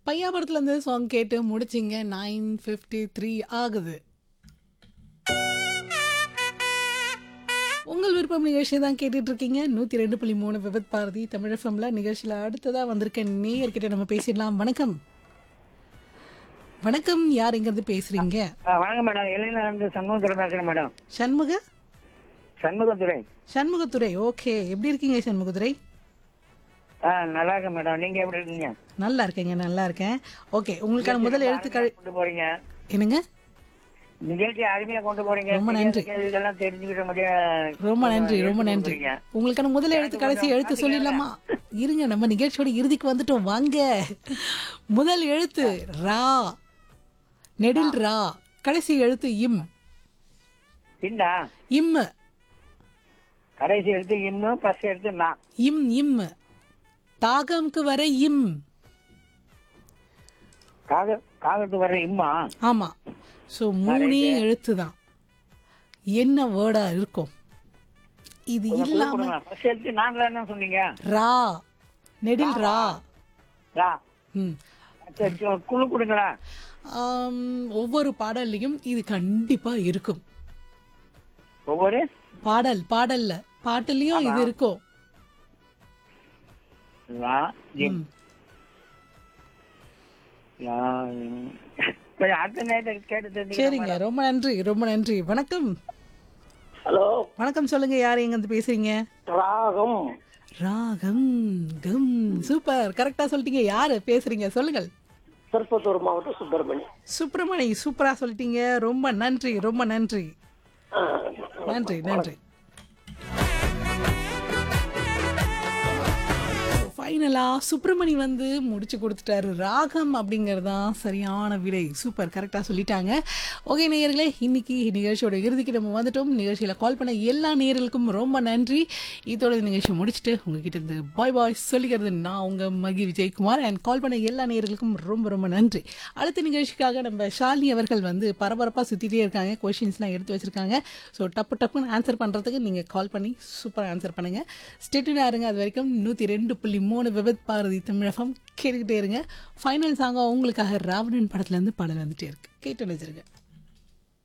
பையாபுரத்துல இருந்து சாங் கேட்டு முடிச்சிங்க nine fifty three ஆகுது உங்கள் விருப்பம் நிகழ்ச்சி தான் கேட்டுட்டு இருக்கீங்க நூற்றி ரெண்டு புள்ளி மூணு விபத் பாரதி தமிழ் எஃப்எம்ல நிகழ்ச்சியில் அடுத்ததாக வந்திருக்க நேயர்கிட்ட நம்ம பேசிடலாம் வணக்கம் வணக்கம் யார் இங்கிருந்து பேசுறீங்க ஆ, வணக்கம் மேடம் இளைஞர் சண்முகத்துறை பேசுறேன் மேடம் சண்முக சண்முகத்துறை சண்முகத்துறை ஓகே எப்படி இருக்கீங்க சண்முகத்துறை ஆ நல்லா இருக்கேன் மேடம் நீங்க எப்படி இருக்கீங்க நல்லா இருக்கேங்க நல்லா இருக்கேன் ஓகே உங்களுக்கான முதல் எழுத்துக்கள் கொண்டு போறீங்க என்னங்க நிகழ்ச்சி அருமையா கொண்டு போறீங்க ரொம்ப நன்றி. இதெல்லாம் தெரிஞ்சுக்கிட்ட முடியும் ரொம்ப நன்றி ரொம்ப நன்றி உங்களுக்கான முதல் எழுத்து கடைசி எழுத்து சொல்லிடலாமா இருங்க நம்ம நிகழ்ச்சியோட இறுதிக்கு வந்துட்டோம் வாங்க முதல் எழுத்து ரா நெடில் ரா கடைசி எழுத்து இம் இந்தா இம் கடைசி எடுத்து இன்னும் ஃபர்ஸ்ட் எடுத்து நான் இம் இம் தாகம்க்கு வர இம் காக காகத்து வர இம்மா ஆமா ஸோ மூணே எழுத்து தான் என்ன வேர்டா இருக்கும் இது இல்லாம ஃபர்ஸ்ட் எடுத்து நாங்களா என்ன சொன்னீங்க ரா நெடில் ரா ரா ம் சரி, சரி, குழு கொடுங்களா ஆம், ஒவ்வொரு பாடல்லையும் இது கண்டிப்பா இருக்கும் ஒவ்வொரு பாடல் பாடல்ல பாட்டுலயும் இது இருக்கும் ரா இம் ம். ரா, இம். கொஞ்சம் அடுத்த நேரத்தை கேட்டு தெரிஞ்சுக்கிறேன் சரிங்க ரொம்ப நன்றி ரொம்ப நன்றி வணக்கம் ஹலோ வணக்கம் சொல்லுங்க யார் எங்க இருந்து பேசுறீங்க ராகம் ராகம் கம் சூப்பர் கரெக்டா சொல்லிட்டீங்க யாரு பேசுறீங்க சொல்லுங்கள் திருப்பத்தூர் மாவட்டம் சுப்பிரமணி சுப்பிரமணி சூப்பரா சொல்லிட்டீங்க ரொம்ப நன்றி ரொம்ப நன்றி நன்றி நன்றி ஃபைனலா சுப்பிரமணி வந்து முடிச்சு கொடுத்துட்டாரு ராகம் அப்படிங்கிறது தான் சரியான விடை சூப்பர் கரெக்டாக சொல்லிட்டாங்க ஓகே நேயர்களே இன்னைக்கு நிகழ்ச்சியோட இறுதிக்கு நம்ம வந்துட்டோம் நிகழ்ச்சியில் கால் பண்ண எல்லா நேயர்களுக்கும் ரொம்ப நன்றி இதோட இந்த நிகழ்ச்சி முடிச்சுட்டு உங்ககிட்ட இருந்து பாய் பாய் சொல்லிக்கிறது நான் உங்கள் மகி விஜயகுமார் அண்ட் கால் பண்ண எல்லா நேயர்களுக்கும் ரொம்ப ரொம்ப நன்றி அடுத்த நிகழ்ச்சிக்காக நம்ம ஷாலினி அவர்கள் வந்து பரபரப்பாக சுற்றிட்டே இருக்காங்க கொஷின்ஸ்லாம் எடுத்து வச்சிருக்காங்க ஸோ டப்பு டப்புன்னு ஆன்சர் பண்ணுறதுக்கு நீங்கள் கால் பண்ணி சூப்பராக ஆன்சர் பண்ணுங்கள் ஸ்டேட்டுனா இருங்க அது வரைக்கும் நூற்றி ரெண்டு புள்ளி மூணு விபத் பாரதி தமிழகம் கேட்டுக்கிட்டே இருங்க ஃபைனல் சாங்காக உங்களுக்காக ராவணன் படத்துலேருந்து பாடல் வந்துட்டே இருக்கு கேட்டு வச்சிருக்கேன்